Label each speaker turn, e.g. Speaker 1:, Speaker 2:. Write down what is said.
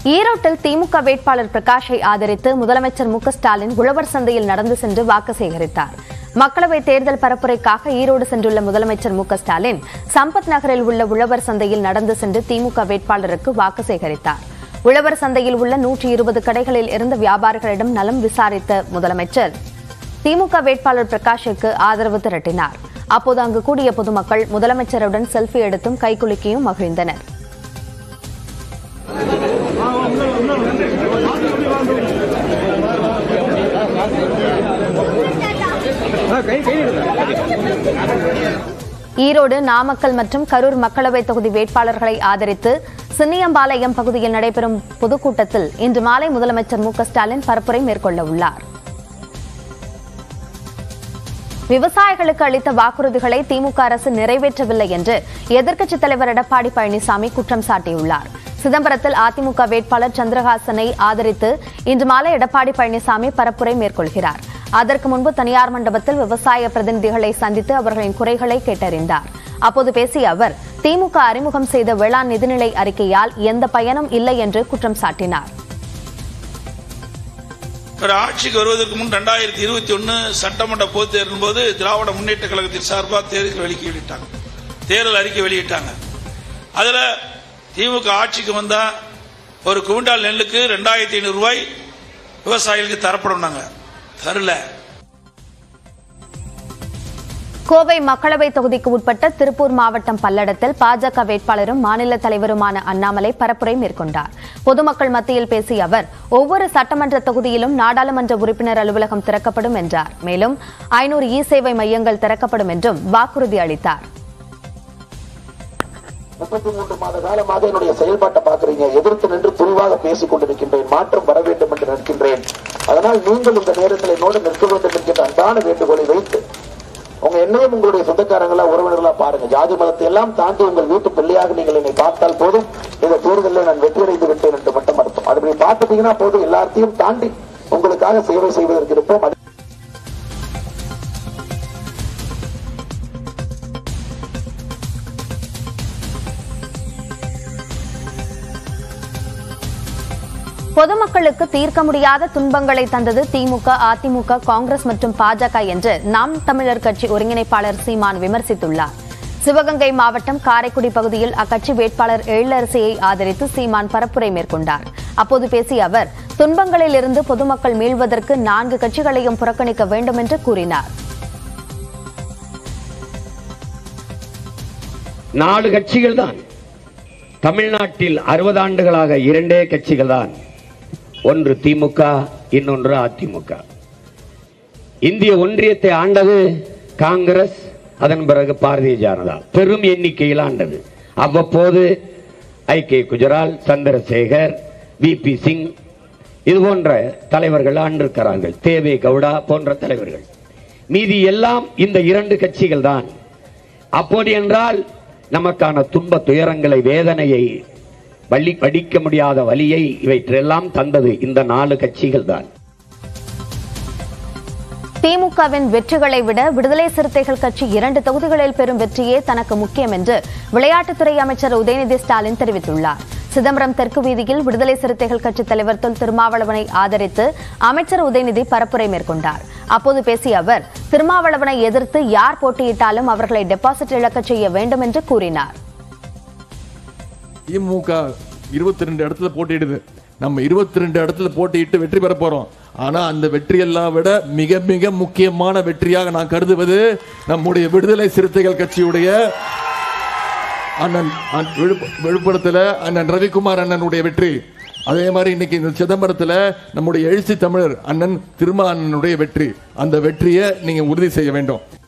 Speaker 1: ஈரோட்டில் திமுக வேட்பாளர் பிரகாஷை ஆதரித்து முதலமைச்சர் மு க ஸ்டாலின் உழவர் சந்தையில் நடந்து சென்று வாக்கு சேகரித்தார் மக்களவைத் தேர்தல் பரப்புரைக்காக ஈரோடு சென்றுள்ள முதலமைச்சர் மு க ஸ்டாலின் சம்பத் நகரில் உள்ள உழவர் சந்தையில் நடந்து சென்று திமுக வேட்பாளருக்கு வாக்கு சேகரித்தார் உழவர் சந்தையில் உள்ள நூற்றி இருபது கடைகளில் இருந்த வியாபாரிகளிடம் நலம் விசாரித்த முதலமைச்சர் திமுக வேட்பாளர் பிரகாஷுக்கு ஆதரவு திரட்டினார் அப்போது அங்கு கூடிய பொதுமக்கள் முதலமைச்சருடன் செல்ஃபி எடுத்தும் கைகுலுக்கியும் மகிழ்ந்தனர் ஈரோடு நாமக்கல் மற்றும் கரூர் மக்களவைத் தொகுதி வேட்பாளர்களை ஆதரித்து சின்னியம்பாளையம் பகுதியில் நடைபெறும் பொதுக்கூட்டத்தில் இன்று மாலை முதலமைச்சர் மு க ஸ்டாலின் பரப்புரை மேற்கொள்ள உள்ளார் விவசாயிகளுக்கு அளித்த வாக்குறுதிகளை திமுக அரசு நிறைவேற்றவில்லை என்று எதிர்க்கட்சித் தலைவர் எடப்பாடி பழனிசாமி குற்றம் சாட்டியுள்ளார் சிதம்பரத்தில் அதிமுக வேட்பாளர் சந்திரஹாசனை ஆதரித்து இன்று மாலை எடப்பாடி பழனிசாமி பரப்புரை மேற்கொள்கிறார் அதற்கு முன்பு தனியார் மண்டபத்தில் விவசாய பிரதிநிதிகளை சந்தித்து அவர்களின் குறைகளை கேட்டறிந்தார் அப்போது பேசிய அவர் திமுக அறிமுகம் செய்த வேளாண் நிதிநிலை அறிக்கையால் எந்த பயனும் இல்லை என்று குற்றம் சாட்டினார்
Speaker 2: ஒரு ஆட்சிக்கு வருவதற்கு முன் ரெண்டாயிரத்தி இருபத்தி ஒன்னு சட்டமன்ற பொதுத் தேர்தலின் போது திராவிட முன்னேற்ற கழகத்தின் சார்பாக தேர்தல் அறிக்கை வெளியிட்டாங்க தேர்தல் அறிக்கை வெளியிட்டாங்க அதுல திமுக ஆட்சிக்கு வந்தா ஒரு குவிண்டால் நெல்லுக்கு ரெண்டாயிரத்தி ஐநூறு ரூபாய் விவசாயிகளுக்கு தரப்படும்னாங்க தரல
Speaker 1: கோவை மக்களவைத் தொகுதிக்கு உட்பட்ட திருப்பூர் மாவட்டம் பல்லடத்தில் பாஜக வேட்பாளரும் மாநில தலைவருமான அண்ணாமலை பரப்புரை மேற்கொண்டார் பொதுமக்கள் மத்தியில் பேசிய அவர் ஒவ்வொரு சட்டமன்ற தொகுதியிலும் நாடாளுமன்ற உறுப்பினர் அலுவலகம் திறக்கப்படும் என்றார் மேலும் ஐநூறு இ சேவை மையங்கள் திறக்கப்படும் என்றும் வாக்குறுதி அளித்தார்
Speaker 3: முப்பத்தி மூன்று மாத காலமாக என்னுடைய செயல்பாட்டை பார்க்கிறீங்க எதிர்த்து நின்று துணிவாக பேசிக் கொண்டிருக்கின்றேன் மாற்றம் வர வேண்டும் என்று நிற்கின்றேன் அதனால் நீங்கள் இந்த நேரத்தில் என்னோடு நிற்க வேண்டும் என்கின்ற அன்பான வேண்டுகோளை வைத்து உங்க என்னையும் உங்களுடைய சொந்தக்காரங்களா உறவினர்களா பாருங்க ஜாதி மதத்தை எல்லாம் தாண்டி உங்கள் வீட்டு பிள்ளையாக நீங்கள் என்னை பார்த்தால் போதும் இந்த தேர்தலில் நான் வெற்றியடைந்து விட்டேன் என்று மட்டும் அர்த்தம் அப்படி பார்த்துட்டீங்கன்னா போதும் எல்லாத்தையும் தாண்டி உங்களுக்காக சேவை செய்வதற்கு இருப்போம் அது-
Speaker 1: பொதுமக்களுக்கு தீர்க்க முடியாத துன்பங்களை தந்தது திமுக அதிமுக காங்கிரஸ் மற்றும் பாஜக என்று நாம் தமிழர் கட்சி ஒருங்கிணைப்பாளர் சீமான் விமர்சித்துள்ளார் சிவகங்கை மாவட்டம் காரைக்குடி பகுதியில் அக்கட்சி வேட்பாளர் எழிலரசியை ஆதரித்து சீமான் பரப்புரை மேற்கொண்டார் அப்போது பேசிய அவர் துன்பங்களில் இருந்து பொதுமக்கள் மீள்வதற்கு நான்கு கட்சிகளையும் புறக்கணிக்க வேண்டும் என்று கூறினார்
Speaker 4: நாலு கட்சிகள் தான் தமிழ்நாட்டில் அறுபது ஆண்டுகளாக இரண்டே கட்சிகள் தான் ஒன்று திமுக இன்னொன்று அதிமுக இந்திய ஒன்றியத்தை ஆண்டது காங்கிரஸ் அதன் பிறகு பாரதிய ஜனதா பெரும் எண்ணிக்கையில் ஆண்டது அவ்வப்போது I K Gujral Chandrashekhar V P Singh இது போன்ற தலைவர்கள் ஆண்டிருக்கிறார்கள் தேவே கவுடா போன்ற தலைவர்கள் மீதி எல்லாம் இந்த இரண்டு கட்சிகள் தான் அப்படி என்றால் நமக்கான துன்ப துயரங்களை வேதனையை வள்ளி படிக்க முடியாத வலியை இவற்றெல்லாம் தந்தது இந்த நாலு கட்சிகள் தான்
Speaker 1: திமுகவின் வெற்றிகளை விட விடுதலை சிறுத்தைகள் கட்சி இரண்டு தொகுதிகளில் பெறும் வெற்றியே தனக்கு முக்கியம் என்று விளையாட்டுத்துறை அமைச்சர் உதயநிதி ஸ்டாலின் தெரிவித்துள்ளார் சிதம்பரம் தெற்கு வீதியில் விடுதலை சிறுத்தைகள் கட்சித் தலைவர் தொல் திருமாவளவனை ஆதரித்து அமைச்சர் உதயநிதி பரப்புரை மேற்கொண்டார் அப்போது பேசிய அவர் திருமாவளவனை எதிர்த்து யார் போட்டியிட்டாலும் அவர்களை டெபாசிட் இழக்கச் செய்ய வேண்டும் என்று கூறினார்
Speaker 5: திமுக இருபத்தி ரெண்டு இடத்துல போட்டியிடுது நம்ம இருபத்தி ரெண்டு இடத்துல போட்டியிட்டு வெற்றி பெற போறோம் ஆனா அந்த வெற்றியெல்லாம் விட மிக மிக முக்கியமான வெற்றியாக நான் கருதுவது நம்முடைய விடுதலை சிறுத்தைகள் கட்சியுடைய அண்ணன் அண்ணன் விழுப்பு- விழுப்புரத்துல அண்ணன் ரவிக்குமார் அண்ணனுடைய வெற்றி அதே மாதிரி இன்னைக்கு இந்த சிதம்பரத்துல நம்முடைய எழுச்சி தமிழர் அண்ணன் திருமா அண்ணனுடைய வெற்றி அந்த வெற்றியை நீங்க உறுதி செய்ய வேண்டும்